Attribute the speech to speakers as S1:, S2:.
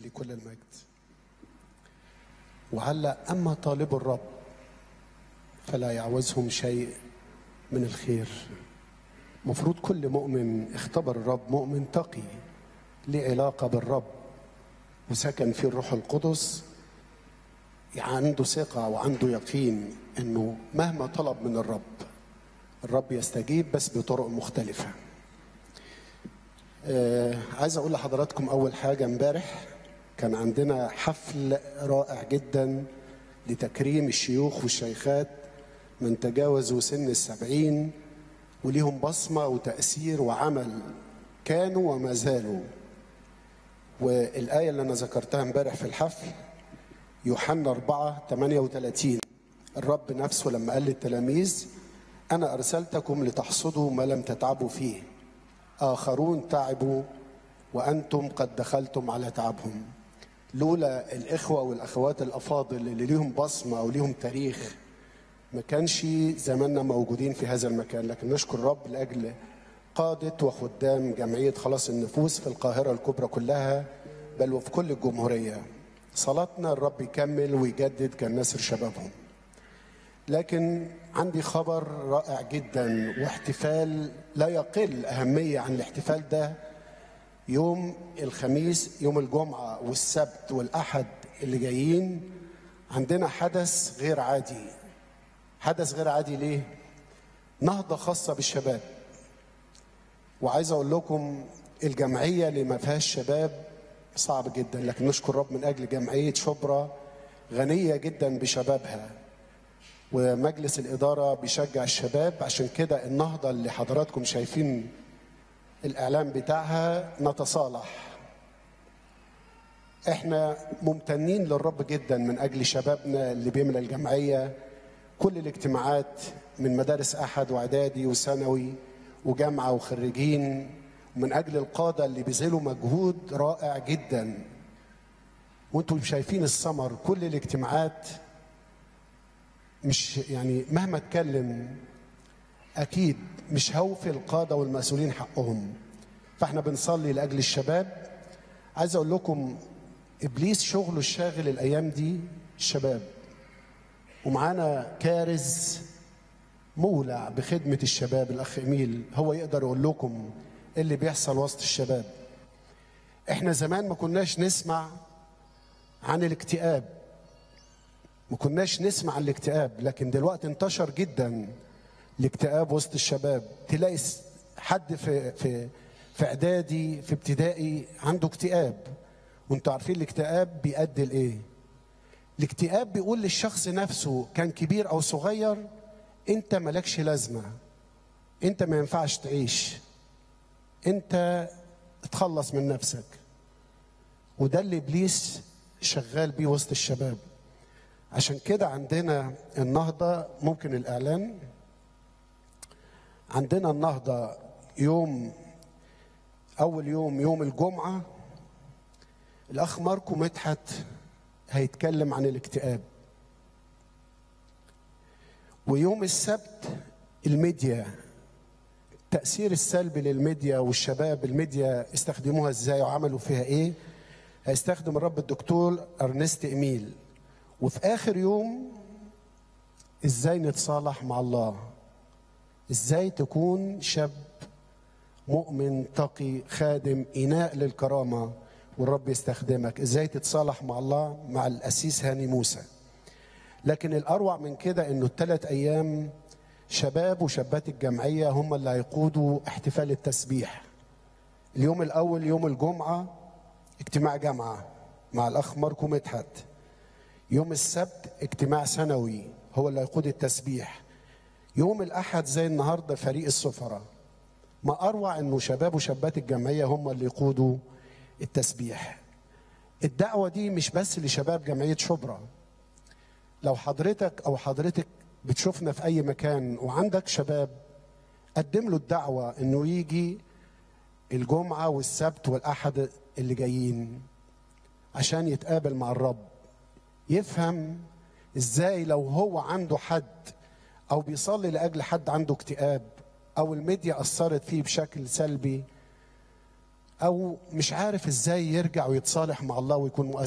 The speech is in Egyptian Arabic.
S1: كل المجد وعلق أما طالب الرب فلا يعوزهم شيء من الخير مفروض كل مؤمن اختبر الرب مؤمن تقي ليه علاقة بالرب وسكن فيه الروح القدس عنده ثقة وعنده يقين انه مهما طلب من الرب الرب يستجيب بس بطرق مختلفة آه عايز اقول لحضراتكم اول حاجة امبارح كان عندنا حفل رائع جدا لتكريم الشيوخ والشيخات من تجاوزوا سن السبعين وليهم بصمة وتأثير وعمل كانوا وما زالوا والآية اللي أنا ذكرتها امبارح في الحفل يوحنا 4 38 الرب نفسه لما قال للتلاميذ أنا أرسلتكم لتحصدوا ما لم تتعبوا فيه آخرون تعبوا وأنتم قد دخلتم على تعبهم لولا الإخوة والأخوات الأفاضل اللي ليهم بصمة أو ليهم تاريخ ما كانش زماننا موجودين في هذا المكان لكن نشكر الرب لأجل قادة وخدام جمعية خلاص النفوس في القاهرة الكبرى كلها بل وفي كل الجمهورية صلاتنا الرب يكمل ويجدد كالنسر شبابهم لكن عندي خبر رائع جدا واحتفال لا يقل أهمية عن الاحتفال ده يوم الخميس يوم الجمعة والسبت والأحد اللي جايين عندنا حدث غير عادي حدث غير عادي ليه؟ نهضة خاصة بالشباب وعايز أقول لكم الجمعية اللي ما فيهاش شباب صعب جدا لكن نشكر رب من أجل جمعية شبرا غنية جدا بشبابها ومجلس الإدارة بيشجع الشباب عشان كده النهضة اللي حضراتكم شايفين الإعلان بتاعها نتصالح احنا ممتنين للرب جدا من أجل شبابنا اللي بيملى الجمعية كل الاجتماعات من مدارس أحد وإعدادي وثانوي وجامعة وخريجين ومن أجل القادة اللي بيذلوا مجهود رائع جدا وانتم شايفين الثمر كل الاجتماعات مش يعني مهما اتكلم اكيد مش هوفي القاده والمسؤولين حقهم فاحنا بنصلي لاجل الشباب عايز اقول لكم ابليس شغله الشاغل الايام دي الشباب ومعانا كارز مولع بخدمه الشباب الاخ ايميل هو يقدر يقول لكم ايه اللي بيحصل وسط الشباب احنا زمان ما كناش نسمع عن الاكتئاب ما كناش نسمع عن الاكتئاب لكن دلوقتي انتشر جدا الاكتئاب وسط الشباب تلاقي حد في في في اعدادي في ابتدائي عنده اكتئاب وانتوا عارفين الاكتئاب بيؤدي لايه الاكتئاب بيقول للشخص نفسه كان كبير او صغير انت مالكش لازمه انت ما ينفعش تعيش انت اتخلص من نفسك وده اللي ابليس شغال بيه وسط الشباب عشان كده عندنا النهضه ممكن الاعلان عندنا النهضه يوم اول يوم يوم الجمعه الاخ ماركو مدحت هيتكلم عن الاكتئاب ويوم السبت الميديا التأثير السلبي للميديا والشباب الميديا استخدموها ازاي وعملوا فيها ايه هيستخدم الرب الدكتور ارنست ايميل وفي اخر يوم ازاي نتصالح مع الله ازاي تكون شاب مؤمن تقي خادم اناء للكرامه والرب يستخدمك ازاي تتصالح مع الله مع الاسيس هاني موسى لكن الاروع من كده انه الثلاث ايام شباب وشابات الجمعيه هم اللي هيقودوا احتفال التسبيح اليوم الاول يوم الجمعه اجتماع جامعه مع الاخ ماركو مدحت يوم السبت اجتماع سنوي هو اللي هيقود التسبيح يوم الاحد زي النهارده فريق السفراء ما اروع انه شباب وشابات الجمعيه هم اللي يقودوا التسبيح الدعوه دي مش بس لشباب جمعيه شبرا لو حضرتك او حضرتك بتشوفنا في اي مكان وعندك شباب قدم له الدعوه انه يجي الجمعه والسبت والاحد اللي جايين عشان يتقابل مع الرب يفهم ازاي لو هو عنده حد او بيصلي لاجل حد عنده اكتئاب او الميديا اثرت فيه بشكل سلبي او مش عارف ازاي يرجع ويتصالح مع الله ويكون مؤثر